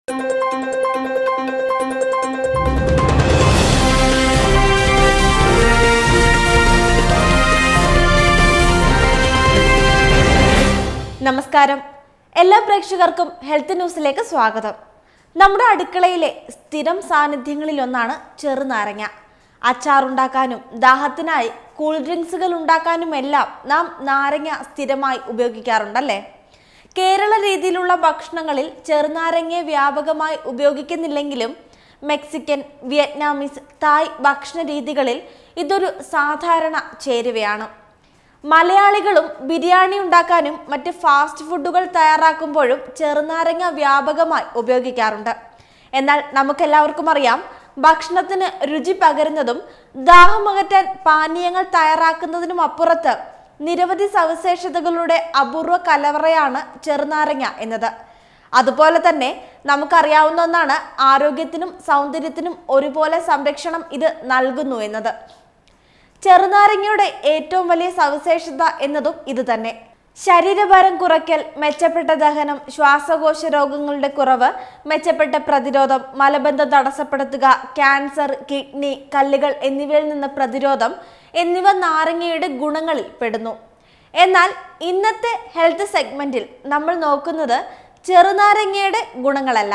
നമസ്കാരം എല്ലാ പ്രേക്ഷകർക്കും ഹെൽത്ത് ന്യൂസിലേക്ക് സ്വാഗതം നമ്മുടെ അടുക്കളയിലെ സ്ഥിരം സാന്നിധ്യങ്ങളിലൊന്നാണ് ചെറുനാരങ്ങ അച്ചാറുണ്ടാക്കാനും ദാഹത്തിനായി കൂൾ ഡ്രിങ്ക്സുകൾ ഉണ്ടാക്കാനുമെല്ലാം നാം നാരങ്ങ സ്ഥിരമായി ഉപയോഗിക്കാറുണ്ടല്ലേ കേരള രീതിയിലുള്ള ഭക്ഷണങ്ങളിൽ ചെറുനാരങ്ങയെ വ്യാപകമായി ഉപയോഗിക്കുന്നില്ലെങ്കിലും മെക്സിക്കൻ വിയറ്റ്നാമീസ് തായ് ഭക്ഷണ രീതികളിൽ ഇതൊരു സാധാരണ ചേരുവയാണ് മലയാളികളും ബിരിയാണി ഉണ്ടാക്കാനും മറ്റ് ഫാസ്റ്റ് ഫുഡുകൾ തയ്യാറാക്കുമ്പോഴും ചെറുനാരങ്ങ വ്യാപകമായി ഉപയോഗിക്കാറുണ്ട് എന്നാൽ നമുക്കെല്ലാവർക്കും അറിയാം ഭക്ഷണത്തിന് രുചി പകരുന്നതും ദാഹമകറ്റാൻ പാനീയങ്ങൾ തയ്യാറാക്കുന്നതിനും അപ്പുറത്ത് നിരവധി സവിശേഷതകളുടെ അപൂർവ കലവറയാണ് ചെറുനാരങ്ങ എന്നത് അതുപോലെ തന്നെ നമുക്കറിയാവുന്ന ഒന്നാണ് ആരോഗ്യത്തിനും സൗന്ദര്യത്തിനും ഒരുപോലെ സംരക്ഷണം ഇത് നൽകുന്നു എന്നത് ചെറുനാരങ്ങയുടെ ഏറ്റവും വലിയ സവിശേഷത എന്നതും ഇത് തന്നെ ശരീരഭാരം കുറയ്ക്കൽ മെച്ചപ്പെട്ട ദഹനം ശ്വാസകോശ രോഗങ്ങളുടെ കുറവ് മെച്ചപ്പെട്ട പ്രതിരോധം മലബന്ധം തടസ്സപ്പെടുത്തുക ക്യാൻസർ കിഡ്നി കല്ലുകൾ എന്നിവയിൽ നിന്ന് പ്രതിരോധം എന്നിവ നാരങ്ങയുടെ ഗുണങ്ങളിൽ പെടുന്നു എന്നാൽ ഇന്നത്തെ ഹെൽത്ത് സെഗ്മെന്റിൽ നമ്മൾ നോക്കുന്നത് ചെറുനാരങ്ങയുടെ ഗുണങ്ങളല്ല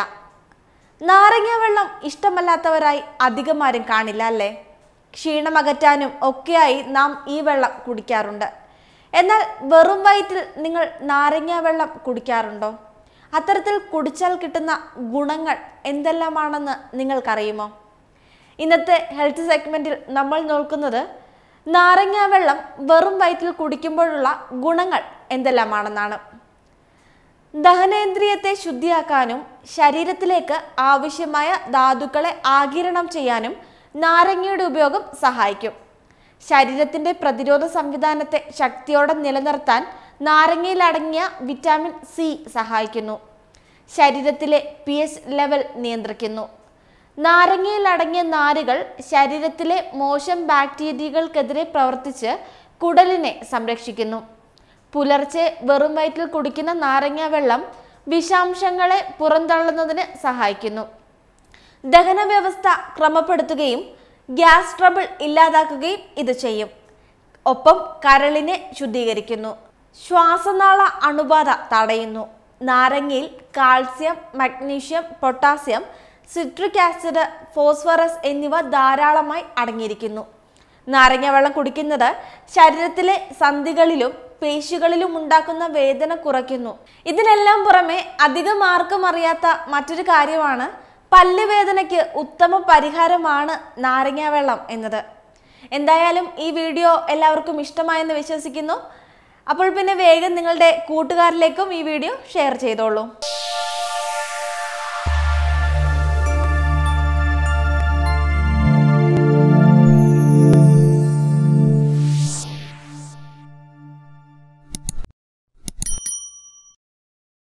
നാരങ്ങ വെള്ളം ഇഷ്ടമല്ലാത്തവരായി അധികമാരും കാണില്ല അല്ലേ ക്ഷീണമകറ്റാനും ഒക്കെയായി നാം ഈ വെള്ളം കുടിക്കാറുണ്ട് എന്നാൽ വെറും വയറ്റിൽ നിങ്ങൾ നാരങ്ങ വെള്ളം കുടിക്കാറുണ്ടോ അത്തരത്തിൽ കുടിച്ചാൽ കിട്ടുന്ന ഗുണങ്ങൾ എന്തെല്ലാമാണെന്ന് നിങ്ങൾക്കറിയുമോ ഇന്നത്തെ ഹെൽത്ത് സെഗ്മെന്റിൽ നമ്മൾ നോക്കുന്നത് നാരങ്ങ വെള്ളം വെറും വയറ്റിൽ കുടിക്കുമ്പോഴുള്ള ഗുണങ്ങൾ എന്തെല്ലാമാണെന്നാണ് ദഹനേന്ദ്രിയത്തെ ശുദ്ധിയാക്കാനും ശരീരത്തിലേക്ക് ആവശ്യമായ ധാതുക്കളെ ആഗിരണം ചെയ്യാനും നാരങ്ങയുടെ ഉപയോഗം സഹായിക്കും ശരീരത്തിന്റെ പ്രതിരോധ സംവിധാനത്തെ ശക്തിയോടെ നിലനിർത്താൻ നാരങ്ങയിൽ അടങ്ങിയ വിറ്റാമിൻ സി സഹായിക്കുന്നു ശരീരത്തിലെ പി എച്ച് ലെവൽ നിയന്ത്രിക്കുന്നു നാരങ്ങയിൽ അടങ്ങിയ നാരുകൾ ശരീരത്തിലെ മോശം ബാക്ടീരിയകൾക്കെതിരെ പ്രവർത്തിച്ച് കുടലിനെ സംരക്ഷിക്കുന്നു പുലർച്ചെ വെറും വയറ്റിൽ കുടിക്കുന്ന നാരങ്ങ വെള്ളം വിഷാംശങ്ങളെ പുറന്തള്ളുന്നതിന് സഹായിക്കുന്നു ദഹന വ്യവസ്ഥ ക്രമപ്പെടുത്തുകയും ഗ്യാസ് ട്രബിൾ ഇല്ലാതാക്കുകയും ഇത് ചെയ്യും ഒപ്പം കരളിനെ ശുദ്ധീകരിക്കുന്നു ശ്വാസനാള അണുബാധ തടയുന്നു നാരങ്ങയിൽ calcium magnesium potassium citric acid phosphorus എന്നിവ ധാരാളമായി അടങ്ങിയിരിക്കുന്നു നാരങ്ങ വെള്ളം കുടിക്കുന്നത് ശരീരത്തിലെ സന്ധികളിലും പേശികളിലും ഉണ്ടാക്കുന്ന വേദന കുറയ്ക്കുന്നു ഇതിനെല്ലാം പുറമെ അധികം ആർക്കും അറിയാത്ത മറ്റൊരു കാര്യമാണ് പല്ലുവേദനയ്ക്ക് ഉത്തമ പരിഹാരമാണ് നാരങ്ങ വെള്ളം എന്നത് എന്തായാലും ഈ വീഡിയോ എല്ലാവർക്കും ഇഷ്ടമായെന്ന് വിശ്വസിക്കുന്നു അപ്പോൾ പിന്നെ വേഗം നിങ്ങളുടെ കൂട്ടുകാരിലേക്കും ഈ വീഡിയോ ഷെയർ ചെയ്തോളൂ